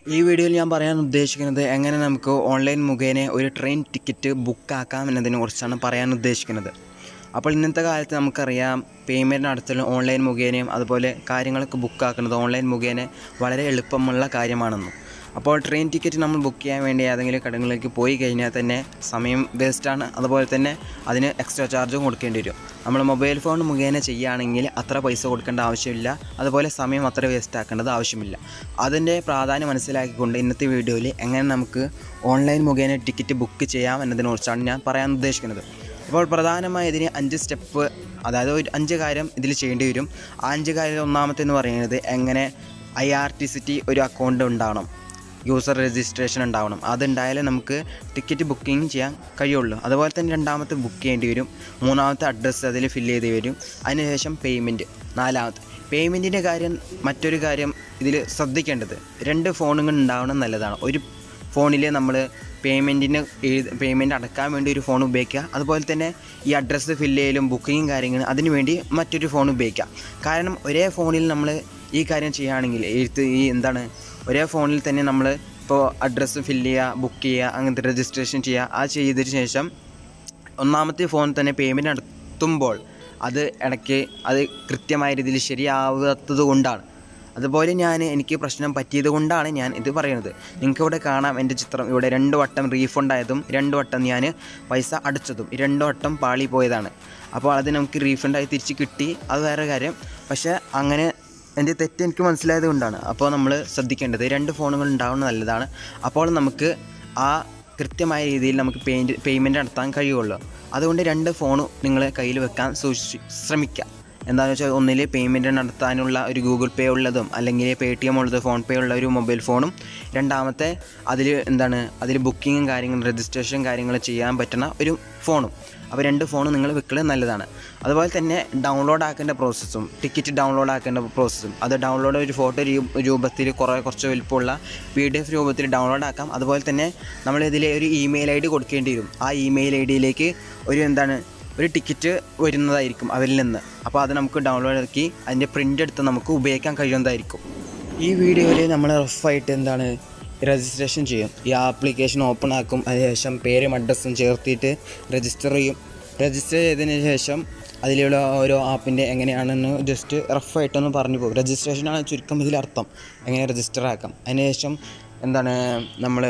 ഈ വീഡിയോയിൽ ഞാൻ പറയാൻ ഉദ്ദേശിക്കുന്നത് എങ്ങനെ നമുക്ക് ഓൺലൈൻ മുഖേന ഒരു ട്രെയിൻ ടിക്കറ്റ് ബുക്കാക്കാം എന്നതിനെ കുറിച്ചാണ് പറയാൻ ഉദ്ദേശിക്കുന്നത് അപ്പോൾ ഇന്നത്തെ കാലത്ത് നമുക്കറിയാം പേയ്മെൻറ്റ് നടത്തലും ഓൺലൈൻ മുഖേനയും അതുപോലെ കാര്യങ്ങളൊക്കെ ബുക്കാക്കുന്നത് ഓൺലൈൻ മുഖേന വളരെ എളുപ്പമുള്ള കാര്യമാണെന്നും അപ്പോൾ ട്രെയിൻ ടിക്കറ്റ് നമ്മൾ ബുക്ക് ചെയ്യാൻ വേണ്ടി ഏതെങ്കിലും കടകളിലേക്ക് പോയി കഴിഞ്ഞാൽ തന്നെ സമയം വേസ്റ്റാണ് അതുപോലെ തന്നെ അതിന് എക്സ്ട്രാ ചാർജും കൊടുക്കേണ്ടി വരും നമ്മൾ മൊബൈൽ ഫോൺ മുഖേന ചെയ്യുകയാണെങ്കിൽ അത്ര പൈസ കൊടുക്കേണ്ട ആവശ്യമില്ല അതുപോലെ സമയം അത്ര വേസ്റ്റ് ആക്കേണ്ടത് ആവശ്യമില്ല അതിൻ്റെ പ്രാധാന്യം മനസ്സിലാക്കിക്കൊണ്ട് ഇന്നത്തെ വീഡിയോയിൽ എങ്ങനെ നമുക്ക് ഓൺലൈൻ മുഖേന ടിക്കറ്റ് ബുക്ക് ചെയ്യാം എന്നതിനെക്കുറിച്ചാണ് ഞാൻ പറയാൻ ഉദ്ദേശിക്കുന്നത് അപ്പോൾ പ്രധാനമായി ഇതിന് അഞ്ച് സ്റ്റെപ്പ് അതായത് ഒരു അഞ്ച് കാര്യം ഇതിൽ ചെയ്യേണ്ടി വരും ആ അഞ്ച് കാര്യം ഒന്നാമത്തെ എന്ന് പറയുന്നത് എങ്ങനെ I R C T C ഒരു അക്കൗണ്ട് ഉണ്ടാവണം യൂസർ രജിസ്ട്രേഷൻ ഉണ്ടാവണം അതുണ്ടായാലേ നമുക്ക് ടിക്കറ്റ് ബുക്കിംഗ് ചെയ്യാൻ കഴിയുള്ളൂ അതുപോലെ തന്നെ രണ്ടാമത്തെ ബുക്ക് ചെയ്യേണ്ടി വരും മൂന്നാമത്തെ അഡ്രസ്സ് അതിൽ ഫില്ല് ചെയ്ത് വരും അതിനുശേഷം പേയ്മെൻറ്റ് നാലാമത്തെ പേയ്മെൻറ്റിൻ്റെ കാര്യം മറ്റൊരു കാര്യം ഇതിൽ ശ്രദ്ധിക്കേണ്ടത് രണ്ട് ഫോണുകൾ ഉണ്ടാവണം നല്ലതാണ് ഒരു ഫോണിൽ നമ്മൾ പേയ്മെൻറ്റിന് എഴുതി പേയ്മെൻറ്റ് അടക്കാൻ വേണ്ടി ഒരു ഫോൺ ഉപയോഗിക്കുക അതുപോലെ തന്നെ ഈ അഡ്രസ്സ് ഫില്ല് ചെയ്യലും ബുക്കിങ്ങും കാര്യങ്ങളും അതിന് വേണ്ടി മറ്റൊരു ഫോൺ ഉപയോഗിക്കുക കാരണം ഒരേ ഫോണിൽ നമ്മൾ ഈ കാര്യം ചെയ്യുകയാണെങ്കിൽ എഴുത്ത് ഈ എന്താണ് ഒരേ ഫോണിൽ തന്നെ നമ്മൾ ഇപ്പോൾ അഡ്രസ്സ് ഫില്ല് ചെയ്യുക ബുക്ക് ചെയ്യുക അങ്ങനത്തെ രജിസ്ട്രേഷൻ ചെയ്യുക അത് ചെയ്തതിന് ശേഷം ഒന്നാമത്തെ ഫോൺ തന്നെ പേയ്മെൻറ്റ് നടത്തുമ്പോൾ അത് ഇടയ്ക്ക് അത് കൃത്യമായ രീതിയിൽ ശരിയാവാത്തത് കൊണ്ടാണ് അതുപോലെ ഞാൻ എനിക്ക് പ്രശ്നം പറ്റിയത് കൊണ്ടാണ് ഞാൻ ഇത് പറയുന്നത് നിങ്ങൾക്ക് ഇവിടെ കാണാം എൻ്റെ ചിത്രം ഇവിടെ രണ്ട് വട്ടം റീഫണ്ട് ആയതും രണ്ട് വട്ടം ഞാൻ പൈസ അടച്ചതും ഈ രണ്ട് വട്ടം പാളി പോയതാണ് അപ്പോൾ അത് നമുക്ക് റീഫണ്ടായി തിരിച്ച് കിട്ടി അത് വേറെ കാര്യം പക്ഷേ അങ്ങനെ എൻ്റെ തെറ്റ് എനിക്ക് മനസ്സിലായത് കൊണ്ടാണ് അപ്പോൾ നമ്മൾ ശ്രദ്ധിക്കേണ്ടത് രണ്ട് ഫോണുകൾ ഉണ്ടാവുന്നത് നല്ലതാണ് അപ്പോൾ നമുക്ക് ആ കൃത്യമായ രീതിയിൽ നമുക്ക് പേയ്മെൻറ്റ് പേയ്മെൻറ്റ് നടത്താൻ കഴിയുള്ളൂ അതുകൊണ്ട് രണ്ട് ഫോണും നിങ്ങൾ കയ്യിൽ വെക്കാൻ സൂക്ഷിച്ച് ശ്രമിക്കുക എന്താണെന്ന് വെച്ചാൽ ഒന്നിൽ പേയ്മെൻറ്റ് നടത്താനുള്ള ഒരു ഗൂഗിൾ പേ ഉള്ളതും അല്ലെങ്കിൽ പേ ടി എം ഉള്ളത് ഫോൺ പേ ഉള്ള ഒരു മൊബൈൽ ഫോണും രണ്ടാമത്തെ അതിൽ എന്താണ് അതിൽ ബുക്കിങ്ങും കാര്യങ്ങളും രജിസ്ട്രേഷൻ കാര്യങ്ങൾ ചെയ്യാൻ പറ്റുന്ന ഒരു ഫോണും അപ്പോൾ രണ്ട് ഫോണും നിങ്ങൾ വെക്കുന്നത് നല്ലതാണ് അതുപോലെ തന്നെ ഡൗൺലോഡ് ആക്കേണ്ട പ്രോസസ്സും ടിക്കറ്റ് ഡൗൺലോഡ് ആക്കേണ്ട പ്രോസസ്സും അത് ഡൗൺലോഡ് ഒരു ഫോട്ടോ രൂപത്തിൽ കുറേ കുറച്ച് വലുപ്പമുള്ള പി ഡി എഫ് രൂപത്തിൽ ഡൗൺലോഡ് ആക്കാം അതുപോലെ തന്നെ നമ്മളിതിൽ ഒരു ഇമെയിൽ ഐ ഡി കൊടുക്കേണ്ടി വരും ആ ഇമെയിൽ ഐ ഡിയിലേക്ക് ഒരു എന്താണ് ഒരു ടിക്കറ്റ് വരുന്നതായിരിക്കും അവരിൽ നിന്ന് അപ്പോൾ അത് നമുക്ക് ഡൗൺലോഡ് ആക്കി അതിൻ്റെ പ്രിൻ്റ് എടുത്ത് നമുക്ക് ഉപയോഗിക്കാൻ കഴിയുന്നതായിരിക്കും ഈ വീഡിയോയിൽ നമ്മൾ റഫായിട്ട് എന്താണ് രജിസ്ട്രേഷൻ ചെയ്യും ഈ ആപ്ലിക്കേഷൻ ഓപ്പൺ ആക്കും അതിനുശേഷം പേരും അഡ്രസ്സും ചേർത്തിട്ട് രജിസ്റ്റർ ചെയ്യും രജിസ്റ്റർ ചെയ്തതിന് ശേഷം അതിലുള്ള ഓരോ ആപ്പിൻ്റെ എങ്ങനെയാണെന്ന് ജസ്റ്റ് റഫായിട്ടൊന്ന് പറഞ്ഞു പോകും രജിസ്ട്രേഷനാണ് ചുരുക്കം ഇതിലർത്ഥം എങ്ങനെ രജിസ്റ്റർ ആക്കാം അതിനുശേഷം എന്താണ് നമ്മൾ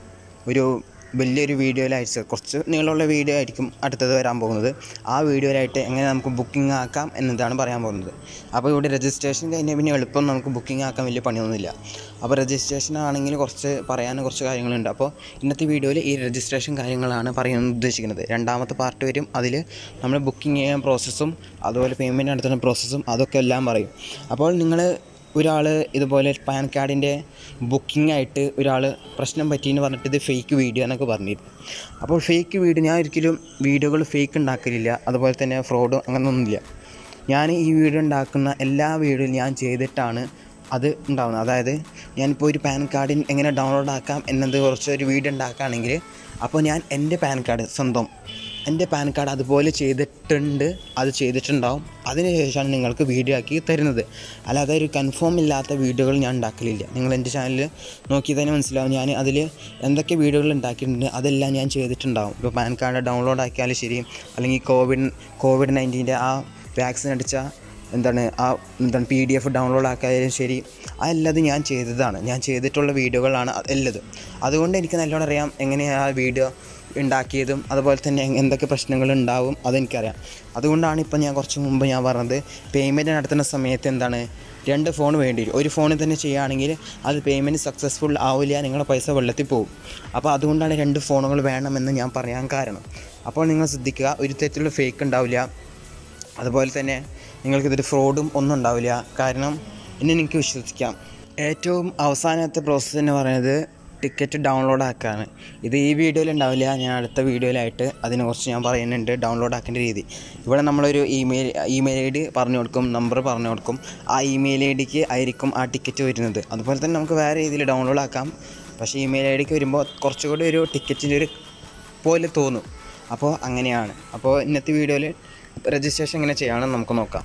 ഒരു വലിയൊരു വീഡിയോയിലായിട്ട് കുറച്ച് നീളമുള്ള വീഡിയോ ആയിരിക്കും അടുത്തത് വരാൻ പോകുന്നത് ആ വീഡിയോയിലായിട്ട് എങ്ങനെ നമുക്ക് ബുക്കിംഗ് ആക്കാം എന്നതാണ് പറയാൻ പോകുന്നത് അപ്പോൾ ഇവിടെ രജിസ്ട്രേഷൻ കഴിഞ്ഞാൽ പിന്നെ എളുപ്പം നമുക്ക് ബുക്കിംഗ് ആക്കാൻ വലിയ പണിയൊന്നുമില്ല അപ്പോൾ രജിസ്ട്രേഷൻ ആണെങ്കിൽ കുറച്ച് പറയാൻ കുറച്ച് കാര്യങ്ങളുണ്ട് അപ്പോൾ ഇന്നത്തെ വീഡിയോയിൽ ഈ രജിസ്ട്രേഷൻ കാര്യങ്ങളാണ് പറയാൻ ഉദ്ദേശിക്കുന്നത് രണ്ടാമത്തെ പാർട്ട് വരും അതിൽ നമ്മൾ ബുക്കിംഗ് ചെയ്യാൻ പ്രോസസ്സും അതുപോലെ പേയ്മെൻറ്റ് നടത്തുന്ന പ്രോസസ്സും അതൊക്കെ എല്ലാം പറയും അപ്പോൾ നിങ്ങൾ ഒരാൾ ഇതുപോലെ പാൻ കാർഡിൻ്റെ ബുക്കിംഗ് ആയിട്ട് ഒരാൾ പ്രശ്നം പറ്റിയെന്ന് പറഞ്ഞിട്ട് ഇത് ഫേക്ക് വീഡിയോ എന്നൊക്കെ പറഞ്ഞിരുന്നു അപ്പോൾ ഫേക്ക് വീഡിയോ ഞാൻ ഒരിക്കലും വീഡിയോകൾ ഫേക്ക് ഉണ്ടാക്കലില്ല അതുപോലെ തന്നെ ഫ്രോഡ് അങ്ങനെയൊന്നുമില്ല ഞാൻ ഈ വീഡിയോ ഉണ്ടാക്കുന്ന എല്ലാ വീഡിയോയും ഞാൻ ചെയ്തിട്ടാണ് അത് ഉണ്ടാകുന്നത് അതായത് ഞാനിപ്പോൾ ഒരു പാൻ കാർഡിൻ എങ്ങനെ ഡൗൺലോഡ് ആക്കാം എന്നത് കുറച്ച് ഒരു വീഡിയോ ഉണ്ടാക്കുകയാണെങ്കിൽ അപ്പോൾ ഞാൻ എൻ്റെ പാൻ കാർഡ് സ്വന്തം എൻ്റെ പാൻ കാർഡ് അതുപോലെ ചെയ്തിട്ടുണ്ട് അത് ചെയ്തിട്ടുണ്ടാവും അതിനുശേഷമാണ് നിങ്ങൾക്ക് വീഡിയോ ആക്കി തരുന്നത് അല്ലാതെ ഒരു കൺഫേം ഇല്ലാത്ത വീഡിയോകൾ ഞാൻ ഉണ്ടാക്കലില്ല നിങ്ങൾ എൻ്റെ ചാനൽ നോക്കി തന്നെ മനസ്സിലാവും ഞാൻ അതിൽ എന്തൊക്കെ വീഡിയോകൾ ഉണ്ടാക്കിയിട്ടുണ്ട് അതെല്ലാം ഞാൻ ചെയ്തിട്ടുണ്ടാവും ഇപ്പോൾ പാൻ കാർഡ് ഡൗൺലോഡ് ആക്കിയാലും ശരി അല്ലെങ്കിൽ കോവിഡ് കോവിഡ് നയൻറ്റീൻ്റെ ആ വാക്സിൻ അടിച്ച എന്താണ് ആ എന്താണ് പി ഡി എഫ് ഡൗൺലോഡ് ആക്കിയാലും ശരി അതെല്ലാം ഞാൻ ചെയ്തതാണ് ഞാൻ ചെയ്തിട്ടുള്ള വീഡിയോകളാണ് എല്ലത് അതുകൊണ്ട് എനിക്ക് നല്ലോണം അറിയാം എങ്ങനെയാണ് ആ വീഡിയോ ഉണ്ടാക്കിയതും അതുപോലെ തന്നെ എന്തൊക്കെ പ്രശ്നങ്ങൾ ഉണ്ടാവും അതെനിക്കറിയാം അതുകൊണ്ടാണ് ഇപ്പം ഞാൻ കുറച്ച് മുമ്പ് ഞാൻ പറഞ്ഞത് പേയ്മെൻറ്റ് നടത്തുന്ന സമയത്ത് എന്താണ് രണ്ട് ഫോൺ വേണ്ടി വരും ഒരു ഫോണിൽ തന്നെ ചെയ്യുകയാണെങ്കിൽ അത് പേയ്മെൻറ്റ് സക്സസ്ഫുൾ ആവില്ല നിങ്ങളുടെ പൈസ വെള്ളത്തിൽ പോകും അപ്പോൾ അതുകൊണ്ടാണ് രണ്ട് ഫോണുകൾ വേണമെന്ന് ഞാൻ പറയാൻ കാരണം അപ്പോൾ നിങ്ങൾ ശ്രദ്ധിക്കുക ഒരു തരത്തിലുള്ള ഫേക്ക് ഉണ്ടാവില്ല അതുപോലെ തന്നെ നിങ്ങൾക്കിതൊരു ഫ്രോഡും ഒന്നും ഉണ്ടാവില്ല കാരണം എന്നെ എനിക്ക് വിശ്വസിക്കാം ഏറ്റവും അവസാനത്തെ പ്രോസസ്സ് എന്ന് പറയുന്നത് ടിക്കറ്റ് ഡൗൺലോഡ് ആക്കാണ് ഇത് ഈ വീഡിയോയിൽ ഉണ്ടാവില്ല ഞാൻ അടുത്ത വീഡിയോയിലായിട്ട് അതിനെക്കുറിച്ച് ഞാൻ പറയുന്നുണ്ട് ഡൗൺലോഡ് ആക്കേണ്ട രീതി ഇവിടെ നമ്മളൊരു ഇമെയിൽ ഇമെയിൽ ഐ ഡി പറഞ്ഞു കൊടുക്കും നമ്പർ പറഞ്ഞു കൊടുക്കും ആ ഇമെയിൽ ഐ ഡിക്ക് ആയിരിക്കും ആ ടിക്കറ്റ് വരുന്നത് അതുപോലെ തന്നെ നമുക്ക് വേറെ രീതിയിൽ ഡൗൺലോഡ് ആക്കാം പക്ഷേ ഇമെയിൽ ഐ ഡിക്ക് വരുമ്പോൾ കുറച്ചുകൂടി ഒരു ടിക്കറ്റിൻ്റെ ഒരു പോലെ തോന്നും അപ്പോൾ അങ്ങനെയാണ് അപ്പോൾ ഇന്നത്തെ വീഡിയോയിൽ രജിസ്ട്രേഷൻ എങ്ങനെ ചെയ്യാമെന്ന് നമുക്ക് നോക്കാം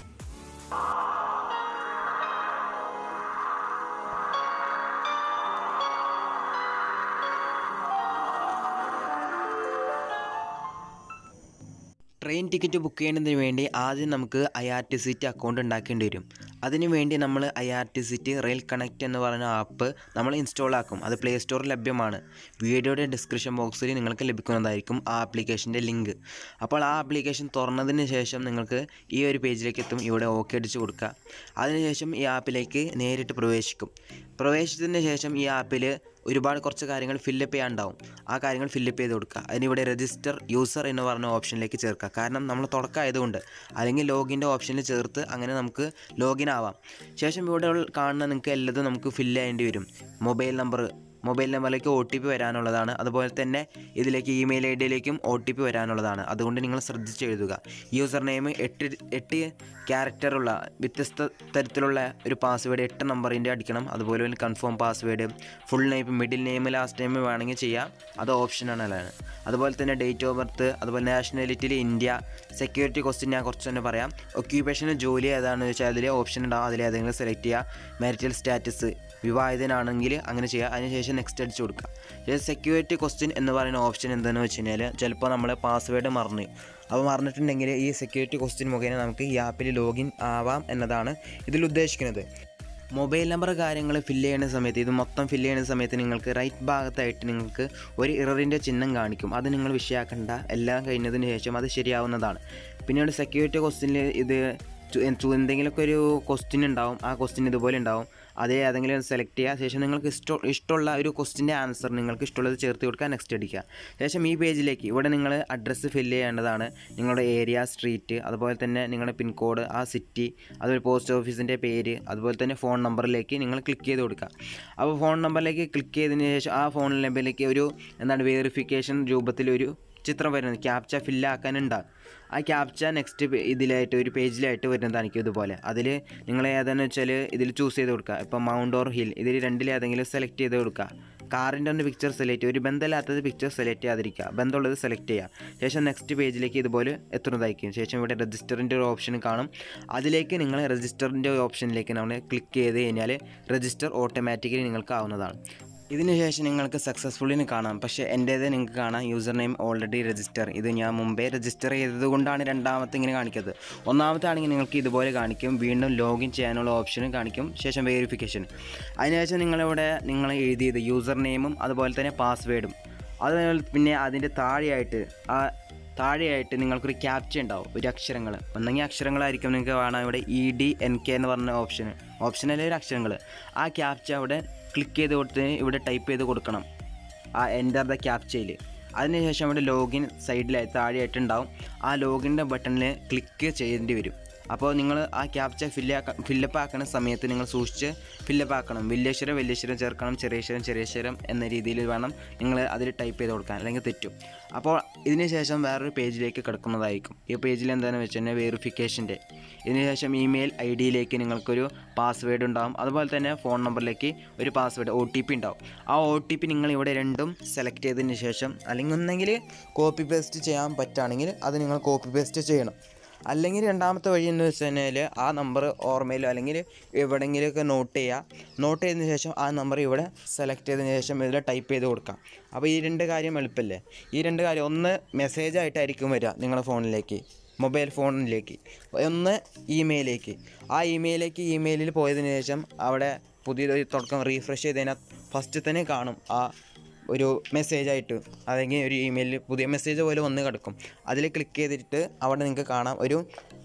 ട്രെയിൻ ടിക്കറ്റ് ബുക്ക് ചെയ്യുന്നതിന് വേണ്ടി ആദ്യം നമുക്ക് I R C T C account ഉണ്ടാക്കേണ്ടി വരും അതിന് വേണ്ടി നമ്മൾ I R C T C rail connect എന്ന് പറയുന്ന ആപ്പ് നമ്മൾ ഇൻസ്റ്റാൾ ആക്കും അത് പ്ലേ സ്റ്റോറിൽ ലഭ്യമാണ് വീഡിയോയുടെ ഡിസ്ക്രിപ്ഷൻ ബോക്സിൽ നിങ്ങൾക്ക് ലഭിക്കുന്നതായിരിക്കും ആ ആപ്ലിക്കേഷൻ്റെ ലിങ്ക് അപ്പോൾ ആ ആപ്ലിക്കേഷൻ തുറന്നതിന് ശേഷം നിങ്ങൾക്ക് ഈ ഒരു പേജിലേക്ക് എത്തും ഇവിടെ ഓക്കെ അടിച്ച് കൊടുക്കുക അതിനുശേഷം ഈ ആപ്പിലേക്ക് നേരിട്ട് പ്രവേശിക്കും പ്രവേശിച്ചതിന് ശേഷം ഈ ആപ്പിൽ ഒരുപാട് കുറച്ച് കാര്യങ്ങൾ ഫില്ലപ്പ് ചെയ്യാനുണ്ടാവും ആ കാര്യങ്ങൾ ഫില്ലപ്പ് ചെയ്ത് കൊടുക്കുക അതിനിവിടെ രജിസ്റ്റർ യൂസർ എന്ന് പറഞ്ഞ ഓപ്ഷനിലേക്ക് ചേർക്കുക കാരണം നമ്മൾ തുടക്കമായതുകൊണ്ട് അല്ലെങ്കിൽ ലോഗിൻ്റെ ഓപ്ഷനിൽ ചേർത്ത് അങ്ങനെ നമുക്ക് ലോഗിൻ ആവാം ശേഷം ഇവിടെ കാണുന്ന നിങ്ങൾക്ക് എല്ലതും നമുക്ക് ഫില്ല് ചെയ്യേണ്ടി വരും മൊബൈൽ നമ്പർ മൊബൈൽ നമ്പറിലേക്ക് ഒ ടി പി വരാനുള്ളതാണ് അതുപോലെ തന്നെ ഇതിലേക്ക് ഇമെയിൽ ഐ ഡിയിലേക്കും ഒ ടി പി വരാനുള്ളതാണ് അതുകൊണ്ട് നിങ്ങൾ ശ്രദ്ധിച്ച് എഴുതുക യൂസർ നെയിം എട്ട് എട്ട് ക്യാരക്ടറുള്ള വ്യത്യസ്ത തരത്തിലുള്ള ഒരു പാസ്വേഡ് എട്ട് നമ്പറിൻ്റെ അടിക്കണം അതുപോലെ തന്നെ confirm password full name middle name last name വേണമെങ്കിൽ ചെയ്യാം അത് ഓപ്ഷനാണ് അതാണ് അതുപോലെ തന്നെ ഡേറ്റ് ഓഫ് ബർത്ത് അതുപോലെ നാഷണാലിറ്റിയിൽ ഇന്ത്യ സെക്യൂരിറ്റി ക്വസ്റ്റ്യൻ ഞാൻ കുറച്ച് തന്നെ പറയാം ഒക്യുപ്പേഷന് ജോലി ഏതാണെന്ന് വെച്ചാൽ അതിൽ ഓപ്ഷൻ ഉണ്ടാവും അതിൽ ഏതെങ്കിലും സെലക്ട് ചെയ്യുക മാരിറ്റൽ സ്റ്റാറ്റസ് വിവാഹിതനാണെങ്കിൽ അങ്ങനെ ചെയ്യുക അതിനുശേഷം നെക്സ്റ്റ് അടിച്ച് കൊടുക്കുക ശേഷം സെക്യൂരിറ്റി ക്വസ്റ്റ്യൻ എന്ന് പറയുന്ന ഓപ്ഷൻ എന്താണെന്ന് വെച്ച് കഴിഞ്ഞാൽ ചിലപ്പോൾ നമ്മൾ പാസ്വേഡ് മറന്ന് അപ്പോൾ മറന്നിട്ടുണ്ടെങ്കിൽ ഈ സെക്യൂരിറ്റി ക്വസ്റ്റ്യൻ മുഖേന നമുക്ക് ഈ ആപ്പിൽ ലോഗിൻ ആവാം എന്നതാണ് ഇതിൽ ഉദ്ദേശിക്കുന്നത് മൊബൈൽ നമ്പർ കാര്യങ്ങൾ ഫില്ല് ചെയ്യുന്ന സമയത്ത് ഇത് മൊത്തം ഫില്ല് ചെയ്യുന്ന സമയത്ത് നിങ്ങൾക്ക് റൈറ്റ് ഭാഗത്തായിട്ട് നിങ്ങൾക്ക് ഒരു ഇററിൻ്റെ ചിഹ്നം കാണിക്കും അത് നിങ്ങൾ വിഷയമാക്കേണ്ട എല്ലാം കഴിഞ്ഞതിന് ശേഷം അത് ശരിയാവുന്നതാണ് പിന്നീട് സെക്യൂരിറ്റി ക്വസ്റ്റ്യനിൽ ഇത് ചു- ചു- എന്തെങ്കിലുമൊക്കെ ഒരു ക്വസ്റ്റ്യൻ ഉണ്ടാവും ആ ക്വസ്റ്റ്യൻ ഇതുപോലെ ഉണ്ടാവും അതേ ഏതെങ്കിലും സെലക്ട് ചെയ്യുക ശേഷം നിങ്ങൾക്ക് ഇഷ്ടം ഇഷ്ടമുള്ള ഒരു ക്വസ്റ്റിൻ്റെ ആൻസർ നിങ്ങൾക്ക് ഇഷ്ടമുള്ളത് ചേർത്ത് കൊടുക്കുക നെക്സ്റ്റ് അടിക്കുക ശേഷം ഈ പേജിലേക്ക് ഇവിടെ നിങ്ങൾ അഡ്രസ്സ് ഫില്ല് ചെയ്യേണ്ടതാണ് നിങ്ങളുടെ ഏരിയ സ്ട്രീറ്റ് അതുപോലെ തന്നെ നിങ്ങളുടെ പിൻകോഡ് ആ സിറ്റി അതുപോലെ പോസ്റ്റ് ഓഫീസിൻ്റെ പേര് അതുപോലെ തന്നെ ഫോൺ നമ്പറിലേക്ക് നിങ്ങൾ ക്ലിക്ക് ചെയ്ത് കൊടുക്കുക അപ്പോൾ ഫോൺ നമ്പറിലേക്ക് ക്ലിക്ക് ചെയ്തതിന് ശേഷം ആ ഫോൺ നമ്പറിലേക്ക് ഒരു എന്താണ് വെറിഫിക്കേഷൻ രൂപത്തിലൊരു ചിത്രം വരുന്നത് ക്യാപ്ച ഫില്ലാക്കാനുണ്ടാകും ആ ക്യാപ്ച നെക്സ്റ്റ് ഇതിലായിട്ട് ഒരു പേജിലായിട്ട് വരുന്നതായിരിക്കും ഇതുപോലെ അതിൽ നിങ്ങൾ ഏതാണെന്ന് വെച്ചാൽ ഇതിൽ ചൂസ് ചെയ്ത് കൊടുക്കുക ഇപ്പോൾ മൗണ്ട് ഓർ ഹിൽ ഇതിൽ രണ്ടിൽ ഏതെങ്കിലും സെലക്ട് ചെയ്ത് കൊടുക്കുക കാറിൻ്റെ ഒന്ന് പിക്ചർ സെലക്ട് ഒരു ബന്ധമില്ലാത്തത് പിക്ചർ സെലക്ട് ചെയ്യാതിരിക്കുക ബന്ധമുള്ളത് സെലക്ട് ചെയ്യുക ശേഷം നെക്സ്റ്റ് പേജിലേക്ക് ഇതുപോലെ എത്തുന്നതായിരിക്കും ശേഷം ഇവിടെ രജിസ്റ്ററിൻ്റെ ഒരു ഓപ്ഷൻ കാണും അതിലേക്ക് നിങ്ങൾ രജിസ്റ്ററിൻ്റെ ഓപ്ഷനിലേക്ക് നമ്മൾ ക്ലിക്ക് ചെയ്ത് കഴിഞ്ഞാൽ രജിസ്റ്റർ ഓട്ടോമാറ്റിക്കലി നിങ്ങൾക്ക് ആവുന്നതാണ് ഇതിന് ശേഷം നിങ്ങൾക്ക് സക്സസ്ഫുള്ളിന് കാണാം പക്ഷേ എൻ്റേത് നിങ്ങൾക്ക് കാണാം യൂസർ നെയിം ഓൾറെഡി രജിസ്റ്റർ ഇത് ഞാൻ മുമ്പേ രജിസ്റ്റർ ചെയ്തത് കൊണ്ടാണ് രണ്ടാമത്തെ ഇങ്ങനെ കാണിക്കുന്നത് ഒന്നാമത്തെ ആണെങ്കിൽ നിങ്ങൾക്ക് ഇതുപോലെ കാണിക്കും വീണ്ടും ലോഗിൻ ചെയ്യാനുള്ള ഓപ്ഷനും കാണിക്കും ശേഷം വെരിഫിക്കേഷൻ അതിനുശേഷം നിങ്ങളിവിടെ നിങ്ങൾ എഴുതിയത് യൂസർ നെയിമും അതുപോലെ തന്നെ പാസ്വേഡും അതുപോലെ പിന്നെ അതിൻ്റെ താഴെയായിട്ട് ആ താഴെയായിട്ട് നിങ്ങൾക്കൊരു ക്യാപ്ച ഉണ്ടാവും ഒരു അക്ഷരങ്ങൾ ഒന്നെങ്കിൽ അക്ഷരങ്ങളായിരിക്കും നിങ്ങൾക്ക് വേണം ഇവിടെ ഇ ഡി എൻ കെ എന്ന് പറഞ്ഞ ഓപ്ഷൻ ഓപ്ഷനല്ലേ ഒരു അക്ഷരങ്ങൾ ആ ക്യാപ്ച അവിടെ ക്ലിക്ക് ചെയ്ത് കൊടുത്ത് ഇവിടെ ടൈപ്പ് ചെയ്ത് കൊടുക്കണം ആ എൻ്റർ ദ ക്യാപ്ചയിൽ അതിനുശേഷം ഇവിടെ ലോഗിൻ സൈഡിലായി താഴെയായിട്ടുണ്ടാവും ആ ലോഗിൻ്റെ ബട്ടണിൽ ക്ലിക്ക് ചെയ്യേണ്ടി വരും അപ്പോൾ നിങ്ങൾ ആ ക്യാപ്ച ഫില്ലാക്ക ഫില്ലപ്പ് ആക്കുന്ന സമയത്ത് നിങ്ങൾ സൂക്ഷിച്ച് ഫില്ലപ്പ് ആക്കണം വലിയക്ഷരം വലിയക്ഷരം ചേർക്കണം ചെറിയക്ഷരം ചെറിയക്ഷരം എന്ന രീതിയിൽ വേണം നിങ്ങൾ അതിൽ ടൈപ്പ് ചെയ്ത് കൊടുക്കാൻ അല്ലെങ്കിൽ തെറ്റും അപ്പോൾ ഇതിന് ശേഷം വേറൊരു പേജിലേക്ക് കിടക്കുന്നതായിരിക്കും ഈ പേജിൽ എന്താണെന്ന് വെച്ച് കഴിഞ്ഞാൽ വെറിഫിക്കേഷൻ്റെ ഇതിന് ശേഷം ഇമെയിൽ ഐ ഡിയിലേക്ക് നിങ്ങൾക്കൊരു പാസ്വേഡ് ഉണ്ടാവും അതുപോലെ തന്നെ ഫോൺ നമ്പറിലേക്ക് ഒരു പാസ്വേഡ് ഒ ടി പി ഉണ്ടാവും ആ ഒ ടി പി നിങ്ങൾ ഇവിടെ രണ്ടും സെലക്ട് ചെയ്തതിന് ശേഷം അല്ലെങ്കിൽ ഒന്നെങ്കിൽ കോപ്പി പേസ്റ്റ് ചെയ്യാൻ പറ്റുകയാണെങ്കിൽ അത് നിങ്ങൾ കോപ്പി പേസ്റ്റ് ചെയ്യണം അല്ലെങ്കിൽ രണ്ടാമത്തെ വഴി എന്ന് വെച്ച് കഴിഞ്ഞാൽ ആ നമ്പർ ഓർമ്മയിലോ അല്ലെങ്കിൽ എവിടെയെങ്കിലുമൊക്കെ നോട്ട് ചെയ്യുക നോട്ട് ചെയ്തതിന് ശേഷം ആ നമ്പർ ഇവിടെ സെലക്ട് ചെയ്തതിന് ശേഷം ഇതിൽ ടൈപ്പ് ചെയ്ത് കൊടുക്കാം അപ്പോൾ ഈ രണ്ട് കാര്യം എളുപ്പമല്ലേ ഈ രണ്ട് കാര്യം ഒന്ന് മെസ്സേജ് ആയിട്ടായിരിക്കും വരിക നിങ്ങളുടെ ഫോണിലേക്ക് മൊബൈൽ ഫോണിലേക്ക് ഒന്ന് ഇമെയിലേക്ക് ആ ഇമെയിലേക്ക് ഇമെയിലിൽ പോയതിന് ശേഷം അവിടെ പുതിയൊരു തുടക്കം റീഫ്രഷ് ചെയ്ത് കഴിഞ്ഞാൽ ഫസ്റ്റ് തന്നെ കാണും ആ ഒരു മെസ്സേജായിട്ട് അല്ലെങ്കിൽ ഒരു ഇമെയിലിൽ പുതിയ മെസ്സേജ് പോലെ വന്ന് കിടക്കും അതിൽ ക്ലിക്ക് ചെയ്തിട്ട് അവിടെ നിങ്ങൾക്ക് കാണാം ഒരു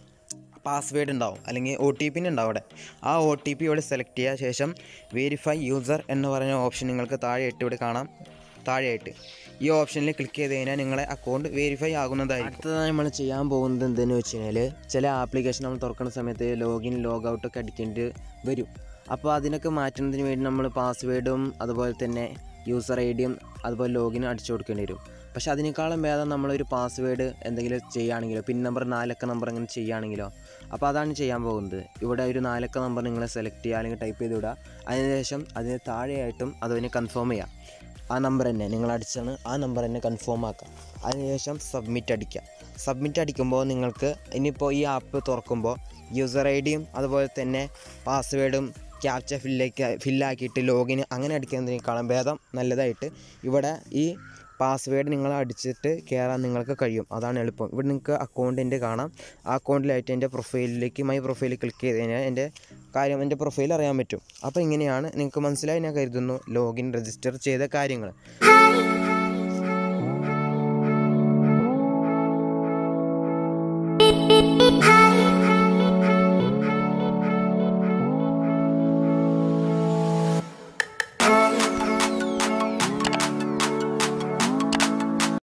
പാസ്വേഡ് ഉണ്ടാവും അല്ലെങ്കിൽ ഒ ടി പിന് ഉണ്ടാവും അവിടെ ആ ഒ ടി പി ഇവിടെ സെലക്ട് ചെയ്യുക ശേഷം വെരിഫൈ യൂസർ എന്ന് പറയുന്ന ഓപ്ഷൻ നിങ്ങൾക്ക് താഴെയായിട്ട് ഇവിടെ കാണാം താഴെയായിട്ട് ഈ ഓപ്ഷനിൽ ക്ലിക്ക് ചെയ്ത് കഴിഞ്ഞാൽ നിങ്ങളെ അക്കൗണ്ട് വെരിഫൈ ആകുന്നതായിരിക്കും അടുത്തതായി നമ്മൾ ചെയ്യാൻ പോകുന്നത് എന്തെന്ന് വെച്ച് കഴിഞ്ഞാൽ ചില ആപ്ലിക്കേഷൻ നമ്മൾ തുറക്കുന്ന സമയത്ത് ലോഗിൻ ലോഗ് ഔട്ടൊക്കെ അടിക്കേണ്ടി വരും അപ്പോൾ അതിനൊക്കെ മാറ്റുന്നതിന് വേണ്ടി നമ്മൾ പാസ്വേഡും അതുപോലെ തന്നെ യൂസർ ഐ ഡിയും അതുപോലെ ലോഗിനും അടിച്ചു കൊടുക്കേണ്ടി വരും പക്ഷേ അതിനേക്കാളും ഭേദം നമ്മളൊരു പാസ്വേഡ് എന്തെങ്കിലും ചെയ്യുകയാണെങ്കിലോ പിൻ നമ്പർ നാലക്ക നമ്പർ അങ്ങനെ ചെയ്യുകയാണെങ്കിലോ അപ്പോൾ അതാണ് ചെയ്യാൻ പോകുന്നത് ഇവിടെ ഒരു നാലക്ക നമ്പർ നിങ്ങൾ സെലക്ട് ചെയ്യുക അല്ലെങ്കിൽ ടൈപ്പ് ചെയ്ത് വിടുക അതിനുശേഷം അതിന് താഴെയായിട്ടും അതിന് കൺഫേം ചെയ്യാം ആ നമ്പർ തന്നെ നിങ്ങൾ അടിച്ചാണ് ആ നമ്പർ തന്നെ കൺഫേം ആക്കുക അതിനുശേഷം സബ്മിറ്റ് അടിക്കുക സബ്മിറ്റ് അടിക്കുമ്പോൾ നിങ്ങൾക്ക് ഇനിയിപ്പോൾ ഈ ആപ്പ് തുറക്കുമ്പോൾ യൂസർ ഐ ഡിയും അതുപോലെ തന്നെ പാസ്വേഡും ക്യാപ്ച ഫില്ലേക്ക് ഫില്ലാക്കിയിട്ട് ലോഗിൻ അങ്ങനെ അടിക്കുന്നതിനേക്കാളും ഭേദം നല്ലതായിട്ട് ഇവിടെ ഈ പാസ്വേഡ് നിങ്ങൾ അടിച്ചിട്ട് കയറാൻ നിങ്ങൾക്ക് കഴിയും അതാണ് എളുപ്പം ഇവിടെ നിങ്ങൾക്ക് അക്കൗണ്ടിൻ്റെ കാണാം ആ അക്കൗണ്ടിലായിട്ട് എൻ്റെ പ്രൊഫൈലിലേക്ക് മൈ പ്രൊഫൈലിൽ ക്ലിക്ക് ചെയ്ത് കഴിഞ്ഞാൽ എൻ്റെ കാര്യം എൻ്റെ പ്രൊഫൈൽ അറിയാൻ പറ്റും അപ്പോൾ ഇങ്ങനെയാണ് നിങ്ങൾക്ക് മനസ്സിലായി ഞാൻ കരുതുന്നു ലോഗിൻ രജിസ്റ്റർ ചെയ്ത കാര്യങ്ങൾ